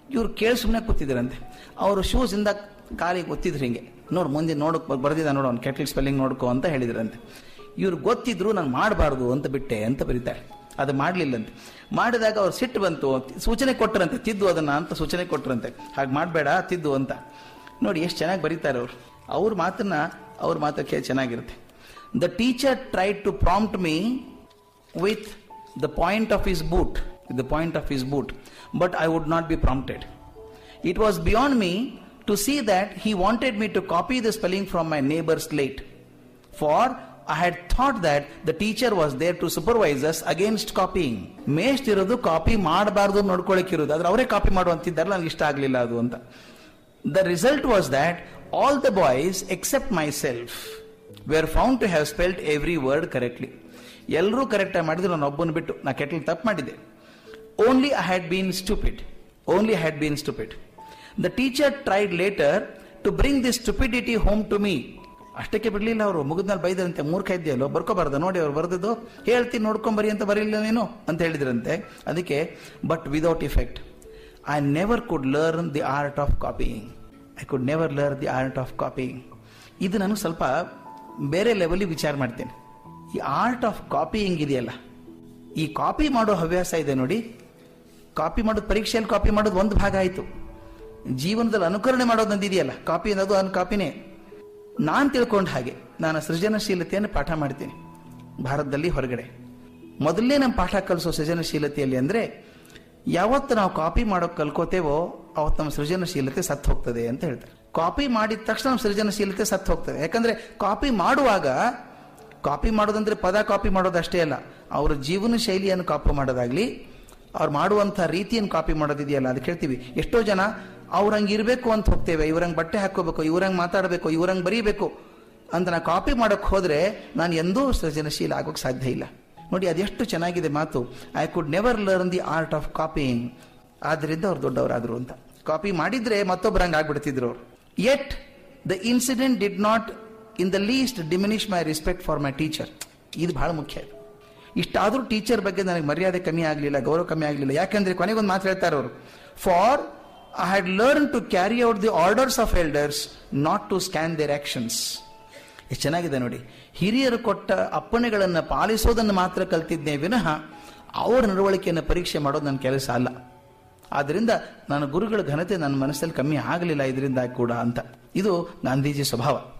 ಇವ್ರು ಕೇಳಿ ಸುಮ್ಮನೆ ಕೂತಿದ್ರಂತೆ ಅವರು ಶೂಸ್ ಇಂದ ಕಾಲಿಗೆ ಒತ್ತಿದ್ರು ಹಿಂಗೆ ನೋಡು ಮುಂದೆ ನೋಡಕ್ ಬರ್ದಿದ್ದ ನೋಡು ಅವ್ನು ಕೆಟ್ಲ್ ಸ್ಪೆಲ್ಲಿಂಗ್ ನೋಡ್ಕೋ ಅಂತ ಹೇಳಿದ್ರಂತೆ ಇವ್ರು ಗೊತ್ತಿದ್ರು ನಾನು ಮಾಡಬಾರ್ದು ಅಂತ ಬಿಟ್ಟೆ ಅಂತ ಬರೀತಾರೆ ಅದು ಮಾಡಲಿಲ್ಲಂತೆ ಮಾಡಿದಾಗ ಅವ್ರು ಸಿಟ್ಟು ಬಂತು ಸೂಚನೆ ಕೊಟ್ಟರಂತೆ ತಿದ್ದು ಅದನ್ನ ಅಂತ ಸೂಚನೆ ಕೊಟ್ಟರಂತೆ ಹಾಗೆ ಮಾಡಬೇಡ ತಿದ್ದು ಅಂತ ನೋಡಿ ಎಷ್ಟು ಚೆನ್ನಾಗಿ ಬರೀತಾರೆ ಅವರು ಅವ್ರ ಮಾತನ್ನ ಅವ್ರ ಮಾತು ಕೇಳಿ ಚೆನ್ನಾಗಿರುತ್ತೆ the teacher try to prompt me with the point of his boot, with the point of his boot, but I would not be prompted. It was beyond me to see that he wanted me to copy the spelling from my neighbor's slate. For I had thought that the teacher was there to supervise us against copying. ಮೇಸ್ಟ್ ಇರೋದು copy ಮಾಡಬಾರ್ದು ನೋಡ್ಕೊಳಕ್ಕಿರೋದು ಆದ್ರೆ ಅವರೇ copy ಮಾಡುವಂತಿದ್ದಾರಲ್ಲ ನನಗೆ ಇಷ್ಟ ಆಗಲಿಲ್ಲ ಅದು ಅಂತ the result was that all the boys except myself were found to have spelt every word correctly. ಎಲ್ಲರೂ ಕರೆಕ್ಟಾಗಿ ಮಾಡಿದ್ರು ನಾನು ಒಬ್ಬನ ಬಿಟ್ಟು ನಾ ಕೆಟ್ಟಲ್ಲಿ ತಪ್ಪು ಮಾಡಿದ್ದೆ only I had been stupid only had been stupid the teacher tried later to bring this stupidity home to me ಅಷ್ಟಕ್ಕೆ ಬಿಡ್ಲಿಲ್ಲ ಅವರು ಮುಗಿದ್ಮೇಲೆ ಬೈದ್ರಂತೆ ಮೂರ್ಖ ಇದ್ದೀಯಲ್ಲೋ ಬರ್ಕೋಬಾರ್ದ ನೋಡಿ ಅವ್ರು ಬರ್ದಿದ್ದು ಹೇಳ್ತೀನಿ ನೋಡ್ಕೊಂಬರಿ ಅಂತ ಬರೀಲ್ಲ ನೀನು ಅಂತ ಹೇಳಿದ್ರಂತೆ ಅದಕ್ಕೆ but without effect I never could learn the art of copying I could never learn the art of copying ಇದು ನಾನು ಸ್ವಲ್ಪ ಬೇರೆ ಲೆವೆಲಿಗೆ ವಿಚಾರ ಮಾಡ್ತೇನೆ ಈ ಆರ್ಟ್ ಆಫ್ ಕಾಪಿಯಿಂಗ್ ಇದೆಯಲ್ಲ ಈ ಕಾಪಿ ಮಾಡೋ ಹವ್ಯಾಸ ಇದೆ ನೋಡಿ ಕಾಪಿ ಮಾಡೋದು ಪರೀಕ್ಷೆಯಲ್ಲಿ ಕಾಪಿ ಮಾಡೋದು ಒಂದು ಭಾಗ ಆಯಿತು ಜೀವನದಲ್ಲಿ ಅನುಕರಣೆ ಮಾಡೋದು ನಂದಿದೆಯಲ್ಲ ಕಾಪಿ ಅನ್ನೋದು ಅನ್ ಕಾಪಿನೇ ನಾನು ತಿಳ್ಕೊಂಡ ಹಾಗೆ ನಾನು ಸೃಜನಶೀಲತೆಯನ್ನು ಪಾಠ ಮಾಡ್ತೀನಿ ಭಾರತದಲ್ಲಿ ಹೊರಗಡೆ ಮೊದಲನೇ ನಮ್ಮ ಪಾಠ ಕಲಿಸೋ ಸೃಜನಶೀಲತೆಯಲ್ಲಿ ಅಂದ್ರೆ ಯಾವತ್ತು ನಾವು ಕಾಪಿ ಮಾಡೋಕೆ ಕಲ್ಕೋತೇವೋ ಅವತ್ತು ನಮ್ಮ ಸೃಜನಶೀಲತೆ ಸತ್ತು ಹೋಗ್ತದೆ ಅಂತ ಹೇಳ್ತಾರೆ ಕಾಪಿ ಮಾಡಿದ ತಕ್ಷಣ ನಮ್ಮ ಸೃಜನಶೀಲತೆ ಸತ್ತು ಹೋಗ್ತದೆ ಯಾಕಂದ್ರೆ ಕಾಪಿ ಮಾಡುವಾಗ ಕಾಪಿ ಮಾಡೋದಂದ್ರೆ ಪದ ಕಾಪಿ ಮಾಡೋದಷ್ಟೇ ಅಲ್ಲ ಅವರ ಜೀವನ ಶೈಲಿಯನ್ನು ಕಾಪಿ ಮಾಡೋದಾಗ್ಲಿ ಅವ್ರು ಮಾಡುವಂಥ ರೀತಿಯನ್ನು ಕಾಪಿ ಮಾಡೋದಿದೆಯಲ್ಲ ಅದಕ್ಕೆ ಹೇಳ್ತೀವಿ ಎಷ್ಟೋ ಜನ ಅವ್ರಂಗೆ ಇರಬೇಕು ಅಂತ ಹೋಗ್ತೇವೆ ಇವ್ರಂಗೆ ಬಟ್ಟೆ ಹಾಕೋಬೇಕು ಇವ್ರಂಗೆ ಮಾತಾಡಬೇಕು ಇವ್ರಂಗೆ ಬರೀಬೇಕು ಅಂತ ನಾ ಕಾಪಿ ಮಾಡೋಕೆ ಹೋದ್ರೆ ನಾನು ಎಂದೂ ಸೃಜನಶೀಲ ಆಗೋಕೆ ಸಾಧ್ಯ ಇಲ್ಲ ನೋಡಿ ಅದೆಷ್ಟು ಚೆನ್ನಾಗಿದೆ ಮಾತು I could never learn the art of copying ಆದ್ರಿಂದ ಅವ್ರು ದೊಡ್ಡವರಾದ್ರು ಅಂತ ಕಾಪಿ ಮಾಡಿದ್ರೆ ಮತ್ತೊಬ್ಬರಂಗೆ ಆಗ್ಬಿಡ್ತಿದ್ರು ಅವ್ರು yet the incident did not in the least diminish my respect for my teacher ಇದು ಬಹಳ ಮುಖ್ಯ ಇದು ಇಷ್ಟಾದ್ರೂ ಟೀಚರ್ ಬಗ್ಗೆ ನನಗೆ ಮರ್ಯಾದೆ ಕಮ್ಮಿ ಆಗಲಿಲ್ಲ ಗೌರವ ಕಮ್ಮಿ ಆಗಲಿಲ್ಲ ಯಾಕಂದ್ರೆ ಕೊನೆಗೊಂದು ಮಾತು ಹೇಳ್ತಾರೆ ಅವರು for I had learn to carry out the orders of elders not to scan their actions ಎಷ್ಟು ಚೆನ್ನಾಗಿದೆ ನೋಡಿ ಹಿರಿಯರು ಕೊಟ್ಟ ಅಪ್ಪಣೆಗಳನ್ನು ಪಾಲಿಸೋದನ್ನು ಮಾತ್ರ ಕಲ್ತಿದ್ದೇ ವಿನಃ ಅವರ ನಡವಳಿಕೆಯನ್ನು ಪರೀಕ್ಷೆ ಮಾಡೋದು ನನ್ನ ಕೆಲಸ ಅಲ್ಲ ಆದ್ದರಿಂದ ನನ್ನ ಗುರುಗಳ ಘನತೆ ನನ್ನ ಮನಸ್ಸಲ್ಲಿ ಕಮ್ಮಿ ಆಗಲಿಲ್ಲ ಇದರಿಂದ ಕೂಡ ಅಂತ ಇದು ಗಾಂಧೀಜಿ ಸ್ವಭಾವ